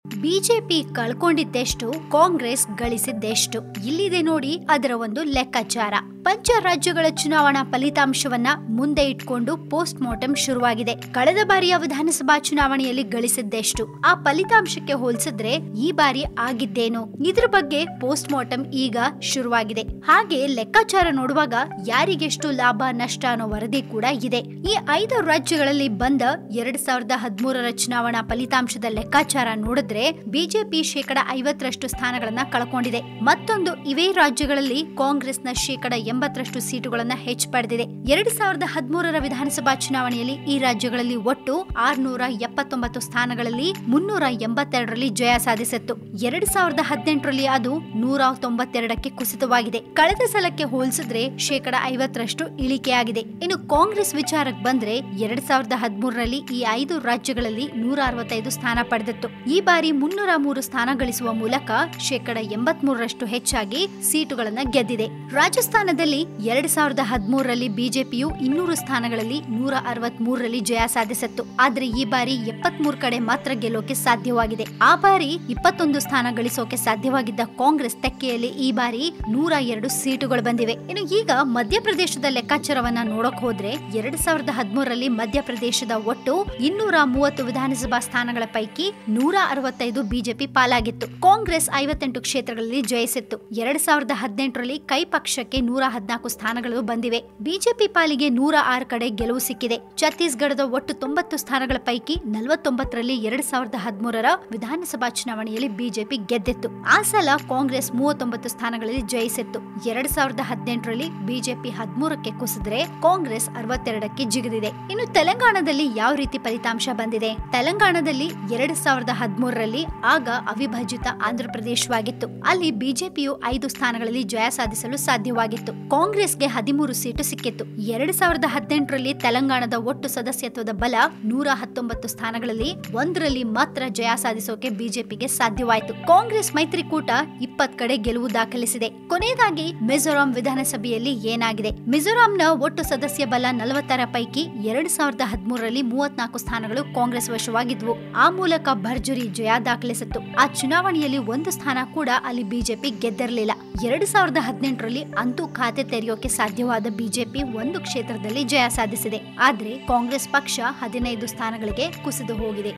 BJP ಕಳ್ಕೊಂಡಿದ್ದೆಷ್ಟು Congress ಗಳಿಸಿದ್ದೆಷ್ಟು ಇಲ್ಲಿದೆ ನೋಡಿ ಅದರ ಒಂದು ಲೆಕ್ಕಾಚಾರ ಪಂಚ ರಾಜ್ಯಗಳ ಚುನಾವಣಾ ಫಲಿತಾಂಶವನ್ನ ಮುಂದೆ ಇಟ್ಕೊಂಡು ಪೋಸ್ಟ್ ಮಾರ್ಟಮ್ ಶುರುವಾಗಿದೆ ಕಳೆದ ಬಾರಿಯ ವಿಧಾನಸಭಾ ಚುನಾವಣೆಯಲ್ಲಿ ಗಳಿಸಿದ್ದೆಷ್ಟು ಆ ಫಲಿತಾಂಶಕ್ಕೆ ಹೋಲಿಸಿದ್ರೆ ಈ ಬಾರಿ ಆಗಿದ್ದೇನು ಇದ್ರ ಬಗ್ಗೆ ಪೋಸ್ಟ್ ಮಾರ್ಟಮ್ ಈಗ ಶುರುವಾಗಿದೆ ಹಾಗೆ ಲೆಕ್ಕಾಚಾರ ನೋಡುವಾಗ ಯಾರಿಗೆಷ್ಟು ಲಾಭ ನಷ್ಟ ಅನ್ನೋ ವರದಿ ಕೂಡ ಇದೆ ಈ ಐದು ರಾಜ್ಯಗಳಲ್ಲಿ ಬಂದ ಎರಡ್ ಸಾವಿರದ ಹದಿಮೂರರ ಚುನಾವಣಾ ಫಲಿತಾಂಶದ ಲೆಕ್ಕಾಚಾರ ನೋಡಿದ್ರೆ ಬಿಜೆಪಿ ಶೇಕಡ ಐವತ್ತರಷ್ಟು ಸ್ಥಾನಗಳನ್ನ ಕಳ್ಕೊಂಡಿದೆ ಮತ್ತೊಂದು ಇವೇ ರಾಜ್ಯಗಳಲ್ಲಿ ಕಾಂಗ್ರೆಸ್ನ ಶೇಕಡ ಎಂಬತ್ತರಷ್ಟು ಸೀಟುಗಳನ್ನ ಹೆಚ್ಚು ಪಡೆದಿದೆ ಎರಡ್ ಸಾವಿರದ ಹದಿಮೂರರ ವಿಧಾನಸಭಾ ಚುನಾವಣೆಯಲ್ಲಿ ಈ ರಾಜ್ಯಗಳಲ್ಲಿ ಒಟ್ಟು ಆರ್ನೂರ ಎಪ್ಪತ್ತೊಂಬತ್ತು ಸ್ಥಾನಗಳಲ್ಲಿ ಮುನ್ನೂರ ಎಂಬತ್ತೆರಡರಲ್ಲಿ ಜಯ ಸಾಧಿಸಿತ್ತು ಎರಡ್ ಸಾವಿರದ ಹದಿನೆಂಟರಲ್ಲಿ ಅದು ನೂರ ತೊಂಬತ್ತೆರಡಕ್ಕೆ ಕುಸಿತವಾಗಿದೆ ಕಳೆದ ಸಲಕ್ಕೆ ಹೋಲಿಸಿದ್ರೆ ಶೇಕಡ ಐವತ್ತರಷ್ಟು ಇಳಿಕೆಯಾಗಿದೆ ಇನ್ನು ಕಾಂಗ್ರೆಸ್ ವಿಚಾರಕ್ಕೆ ಬಂದ್ರೆ ಎರಡ್ ಸಾವಿರದ ಹದಿಮೂರರಲ್ಲಿ ಈ ಐದು ರಾಜ್ಯಗಳಲ್ಲಿ ನೂರ ಅರವತ್ತೈದು ಸ್ಥಾನ ಪಡೆದಿತ್ತು ಈ ಬಾರಿ ಮುನ್ನೂರ ಮೂರು ಸ್ಥಾನ ಗಳಿಸುವ ಮೂಲಕ ಶೇಕಡ ಎಂಬತ್ ಮೂರರಷ್ಟು ಹೆಚ್ಚಾಗಿ ಸೀಟುಗಳನ್ನ ಗೆದ್ದಿದೆ ರಾಜಸ್ಥಾನದಲ್ಲಿ ಎರಡ್ ಸಾವಿರದ ಹದಿಮೂರರಲ್ಲಿ ಬಿಜೆಪಿಯು ಇನ್ನೂರು ಸ್ಥಾನಗಳಲ್ಲಿ ನೂರ ಅರವತ್ ಮೂರರಲ್ಲಿ ಜಯ ಸಾಧಿಸಿತ್ತು ಆದ್ರೆ ಈ ಬಾರಿ ಎಪ್ಪತ್ ಮೂರ್ ಕಡೆ ಮಾತ್ರ ಗೆಲ್ಲೋಕೆ ಸಾಧ್ಯವಾಗಿದೆ ಆ ಬಾರಿ ಇಪ್ಪತ್ತೊಂದು ಸ್ಥಾನ ಗಳಿಸೋಕೆ ಸಾಧ್ಯವಾಗಿದ್ದ ಕಾಂಗ್ರೆಸ್ ತೆಕ್ಕೆಯಲ್ಲಿ ಈ ಬಾರಿ ನೂರ ಎರಡು ಸೀಟುಗಳು ಬಂದಿವೆ ಇನ್ನು ಈಗ ಮಧ್ಯಪ್ರದೇಶದ ಲೆಕ್ಕಾಚಾರವನ್ನ ನೋಡಕ್ ಹೋದ್ರೆ ಎರಡ್ ಸಾವಿರದ ಹದಿಮೂರರಲ್ಲಿ ಮಧ್ಯಪ್ರದೇಶದ ಒಟ್ಟು ಇನ್ನೂರ ಮೂವತ್ತು ವಿಧಾನಸಭಾ ಸ್ಥಾನಗಳ ಪೈಕಿ ನೂರ ಅರವತ್ತೈದು ಬಿಜೆಪಿ ಪಾಲಾಗಿತ್ತು ಕಾಂಗ್ರೆಸ್ ಐವತ್ತೆಂಟು ಕ್ಷೇತ್ರಗಳಲ್ಲಿ ಜಯಿಸಿತ್ತು ಎರಡ್ ಸಾವಿರದ ಹದಿನೆಂಟರಲ್ಲಿ ಕೈ ಪಕ್ಷಕ್ಕೆ ನೂರ ಹದಿನಾಲ್ಕು ಸ್ಥಾನಗಳು ಬಂದಿವೆ ಬಿಜೆಪಿ ಪಾಲಿಗೆ ನೂರ ಆರು ಕಡೆ ಗೆಲುವು ಸಿಕ್ಕಿದೆ ಛತ್ತೀಸ್ಗಢದ ಒಟ್ಟು ತೊಂಬತ್ತು ಸ್ಥಾನಗಳ ಪೈಕಿ ನಲವತ್ತೊಂಬತ್ತರಲ್ಲಿ ಎರಡ್ ಸಾವಿರದ ಹದಿಮೂರರ ವಿಧಾನಸಭಾ ಚುನಾವಣೆಯಲ್ಲಿ ಬಿಜೆಪಿ ಗೆದ್ದಿತ್ತು ಆ ಸಲ ಕಾಂಗ್ರೆಸ್ ಮೂವತ್ತೊಂಬತ್ತು ಸ್ಥಾನಗಳಲ್ಲಿ ಜಯಿಸಿತ್ತು ಎರಡ್ ಸಾವಿರದ ಹದಿನೆಂಟರಲ್ಲಿ ಬಿಜೆಪಿ ಹದಿಮೂರಕ್ಕೆ ಕುಸಿದ್ರೆ ಕಾಂಗ್ರೆಸ್ ಅರವತ್ತೆರಡಕ್ಕೆ ಜಿಗಿದಿದೆ ಇನ್ನು ತೆಲಂಗಾಣದಲ್ಲಿ ಯಾವ ರೀತಿ ಫಲಿತಾಂಶ ಬಂದಿದೆ ತೆಲಂಗಾಣದಲ್ಲಿ ಎರಡ್ ಸಾವಿರದ ಹದಿಮೂರರಲ್ಲಿ ಆಗ ಅವಿಭಜಿತ ಆಂಧ್ರಪ್ರದೇಶವಾಗಿತ್ತು ಅಲ್ಲಿ ಬಿಜೆಪಿಯು ಐದು ಸ್ಥಾನಗಳಲ್ಲಿ ಜಯ ಸಾಧಿಸಲು ಸಾಧ್ಯವಾಗಿತ್ತು ಕಾಂಗ್ರೆಸ್ಗೆ ಹದಿಮೂರು ಸೀಟು ಸಿಕ್ಕಿತ್ತು ಎರಡ್ ಸಾವಿರದ ಹದಿನೆಂಟರಲ್ಲಿ ತೆಲಂಗಾಣದ ಒಟ್ಟು ಸದಸ್ಯತ್ವದ ಬಲ ನೂರ ಹತ್ತೊಂಬತ್ತು ಸ್ಥಾನಗಳಲ್ಲಿ ಒಂದರಲ್ಲಿ ಮಾತ್ರ ಜಯ ಸಾಧಿಸೋಕೆ ಬಿಜೆಪಿಗೆ ಸಾಧ್ಯವಾಯಿತು ಕಾಂಗ್ರೆಸ್ ಮೈತ್ರಿಕೂಟ ಇಪ್ಪತ್ ಕಡೆ ಗೆಲುವು ದಾಖಲಿಸಿದೆ ಕೊನೆಯದಾಗಿ ಮಿಜೋರಾಂ ವಿಧಾನಸಭೆಯಲ್ಲಿ ಏನಾಗಿದೆ ಮಿಜೋರಾಂನ ಒಟ್ಟು ಸದಸ್ಯ ಬಲ ನಲವತ್ತರ ಪೈಕಿ ಎರಡ್ ಸಾವಿರದ ಹದಿಮೂರರಲ್ಲಿ ಮೂವತ್ನಾಲ್ಕು ಸ್ಥಾನಗಳು ಕಾಂಗ್ರೆಸ್ ವಶವಾಗಿದ್ವು ಆ ಮೂಲಕ ಭರ್ಜರಿ ಜಯ ದಾಖಲಿಸಿತ್ತು ಆ ಚುನಾವಣೆಯಲ್ಲಿ ಒಂದು ಸ್ಥಾನ ಕೂಡ ಅಲ್ಲಿ ಬಿಜೆಪಿ ಗೆದ್ದಿರಲಿಲ್ಲ ಎರಡ್ ಸಾವಿರದ ಹದಿನೆಂಟರಲ್ಲಿ ಅಂತೂ ಖಾತೆ ತೆರೆಯೋಕೆ ಸಾಧ್ಯವಾದ ಬಿಜೆಪಿ ಒಂದು ಕ್ಷೇತ್ರದಲ್ಲಿ ಜಯ ಸಾಧಿಸಿದೆ ಆದ್ರೆ ಕಾಂಗ್ರೆಸ್ ಪಕ್ಷ ಹದಿನೈದು ಸ್ಥಾನಗಳಿಗೆ ಕುಸಿದು ಹೋಗಿದೆ